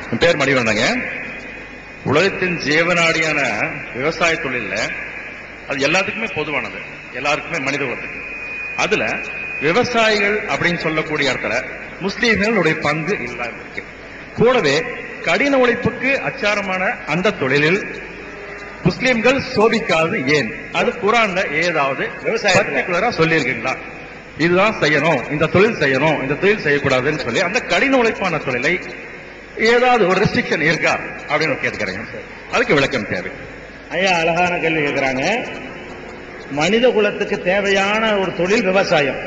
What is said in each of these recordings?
என் பேர் மணிவண்ணங்க உலகத்தின் ஜீவநாடியான விவசாய தொழில்ல அது எல்லாத்துக்குமே பொதுவானது எல்லாருக்குமே மனித குலத்துக்கு அதுல விவசாயிகள் அப்படின்னு சொல்லக்கூடிய இடத்துல முஸ்லீம்களுடைய பங்கு இல்லாம இருக்கு கூடவே கடின உழைப்புக்கு அச்சாரமான அந்த தொழிலில் முஸ்லிம்கள் சோபிக்காது ஏன் அது குரான்ல ஏதாவது விவசாயத்துல. பர்டிகுலரா சொல்லியிருக்கீங்களா இதுதான் செய்யணும் இந்த தொழில் செய்யணும் இந்த தொழில் செய்யக்கூடாதுன்னு சொல்லி அந்த கடின உழைப்பான தொழிலை ஏதாவது ஒரு ரெஸ்ட்ரிக்ஷன் இருக்கா அப்படின்னு கேட்கிறேன் அதுக்கு விளக்கம் தேவை ஐயா அழகான கேள்வி கேட்கிறாங்க மனித குலத்துக்கு தேவையான ஒரு தொழில் விவசாயம்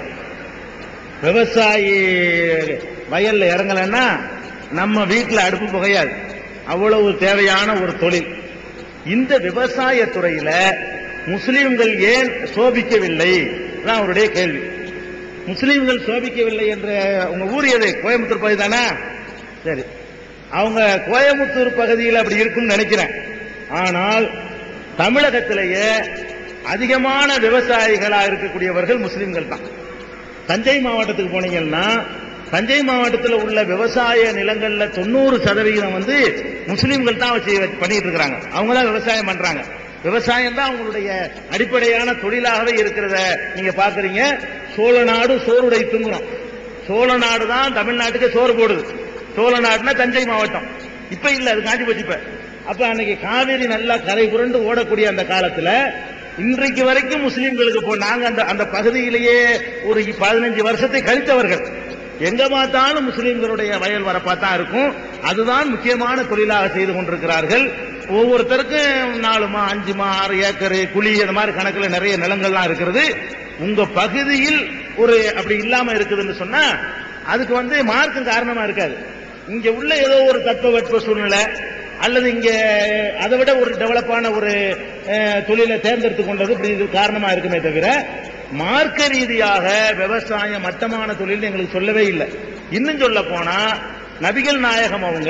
விவசாயி வயல்ல இறங்கலைன்னா நம்ம வீட்டில் அடுப்பு புகையாது அவ்வளவு தேவையான ஒரு தொழில் இந்த விவசாய துறையில முஸ்லிம்கள் ஏன் சோபிக்கவில்லை தான் அவருடைய கேள்வி முஸ்லிம்கள் சோபிக்கவில்லை என்ற உங்க ஊர் எது கோயம்புத்தூர் பகுதி தானே சரி அவங்க கோயம்புத்தூர் பகுதியில் அப்படி இருக்கும்னு நினைக்கிறேன் ஆனால் தமிழகத்திலேயே அதிகமான விவசாயிகளா இருக்கக்கூடியவர்கள் முஸ்லிம்கள் தான் தஞ்சை மாவட்டத்துக்கு போனீங்கன்னா தஞ்சை மாவட்டத்தில் உள்ள விவசாய நிலங்கள்ல தொண்ணூறு சதவிகிதம் வந்து முஸ்லிம்கள் தான் வச்சு பண்ணிட்டு இருக்கிறாங்க அவங்க தான் விவசாயம் பண்றாங்க விவசாயம் தான் அவங்களுடைய அடிப்படையான தொழிலாகவே இருக்கிறத நீங்க பாக்குறீங்க சோழ நாடு சோறுடை துங்குறோம் சோழ நாடு தான் தமிழ்நாட்டுக்கு சோறு போடுது சோழ நாடுனா தஞ்சை மாவட்டம் இப்ப இல்ல அது காஞ்சி போச்சு இப்ப அப்ப அன்னைக்கு காவேரி நல்லா கரை புரண்டு ஓடக்கூடிய அந்த காலத்துல இன்றைக்கு வரைக்கும் முஸ்லிம்களுக்கு போ நாங்க அந்த அந்த பகுதியிலேயே ஒரு பதினஞ்சு வருஷத்தை கழித்தவர்கள் எங்க பார்த்தாலும் முஸ்லிம்களுடைய வயல் வரப்பா தான் இருக்கும் அதுதான் முக்கியமான தொழிலாக செய்து கொண்டிருக்கிறார்கள் ஒவ்வொருத்தருக்கும் நாலுமா அஞ்சுமா ஆறு ஏக்கரு குழி அந்த மாதிரி கணக்குல நிறைய நிலங்கள்லாம் இருக்கிறது உங்க பகுதியில் ஒரு அப்படி இல்லாம இருக்குதுன்னு சொன்னா அதுக்கு வந்து மார்க்கும் காரணமா இருக்காது இங்க உள்ள ஏதோ ஒரு தட்பவெட்ப சூழ்நிலை அல்லது இங்க அதை விட ஒரு டெவலப்பான ஒரு அஹ், தொழிலை தேர்ந்தெடுத்து கொண்டது இப்படி இது காரணமா இருக்குமே தவிர மார்க்க ரீதியாக விவசாயம் மட்டமான தொழில் எங்களுக்கு சொல்லவே இல்லை இன்னும் சொல்ல போனா நபிகள் நாயகம் அவங்க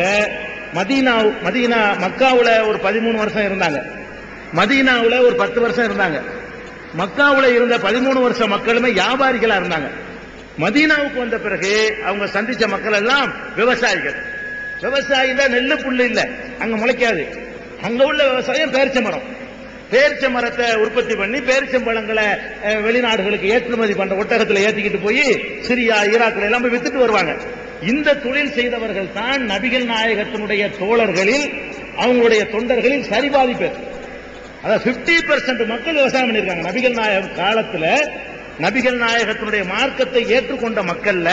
மதீனா மதீனா மக்காவுல ஒரு பதிமூணு வருஷம் இருந்தாங்க மதீனாவுல ஒரு பத்து வருஷம் இருந்தாங்க மக்காவுல இருந்த பதிமூணு வருஷம் மக்களுமே வியாபாரிகளா இருந்தாங்க மதீனாவுக்கு வந்த பிறகு அவங்க சந்திச்ச மக்கள் எல்லாம் விவசாயிகள் விவசாயி தான் நெல்லு புல்லு இல்ல அங்க முளைக்காது அங்க உள்ள விவசாயம் பேரிச்ச மரம் பேரிச்ச மரத்தை உற்பத்தி பண்ணி பேரிச்சம்பழங்களை அஹ், வெளிநாடுகளுக்கு ஏற்றுமதி பண்ற ஒட்டகத்துல ஏத்திக்கிட்டு போய் சிரியா ஈராக்ல எல்லாம் போய் வித்துட்டு வருவாங்க இந்த தொழில் செய்தவர்கள் தான் நபிகள் நாயகத்தினுடைய தோழர்களில் அவங்களுடைய தொண்டர்களில் சரிபாதி பேர் அதாவது 50% மக்கள் விவசாயம் பண்ணிருக்காங்க நபிகள் நாயகம் காலத்துல நபிகள் நாயகத்தினுடைய மார்க்கத்தை ஏற்றுக்கொண்ட மக்கள்ல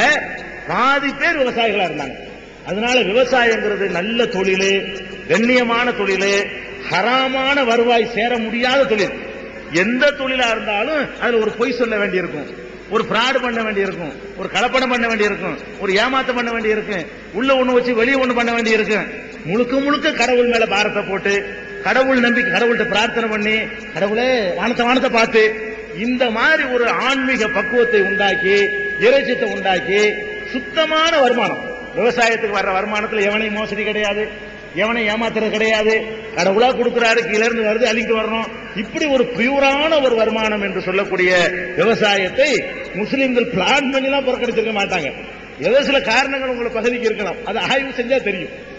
பாதி பேர் விவசாயிகளா இருந்தாங்க அதனால விவசாயங்கிறது நல்ல தொழில் கண்ணியமான தொழில் ஹராமான வருவாய் சேர முடியாத தொழில் எந்த தொழிலா இருந்தாலும் அதுல ஒரு பொய் சொல்ல வேண்டியிருக்கும் ஒரு ஃப்ராடு பண்ண வேண்டியிருக்கும் ஒரு கலப்படம் பண்ண வேண்டியிருக்கும் ஒரு ஏமாத்தம் பண்ண வேண்டியிருக்கும் உள்ள ஒண்ணு வச்சு வெளியே ஒண்ணு பண்ண வேண்டியிருக்கும் முழுக்க முழுக்க கடவுள் மேல பாரத்தை போட்டு கடவுள் நம்பிக்கை கடவுள்கிட்ட பிரார்த்தனை பண்ணி கடவுளே வானத்தை வானத்தை பார்த்து இந்த மாதிரி ஒரு ஆன்மீக பக்குவத்தை உண்டாக்கி இறைச்சத்தை உண்டாக்கி சுத்தமான வருமானம் விவசாயத்துக்கு வர்ற வருமானத்துல எவனையும் மோசடி கிடையாது எவனை ஏமாத்துறது கிடையாது கடவுளா கொடுக்கிறாரு கீழ இருந்து வருது அள்ளிட்டு வரணும் இப்படி ஒரு பியூரான ஒரு வருமானம் என்று சொல்லக்கூடிய விவசாயத்தை முஸ்லிம்கள் பிளான் பண்ணிலாம் புறக்கணிச்சிருக்க மாட்டாங்க ஏதோ சில காரணங்கள் உங்களை பகுதிக்கு இருக்கலாம் அதை ஆய்வு செஞ்சா தெரியும்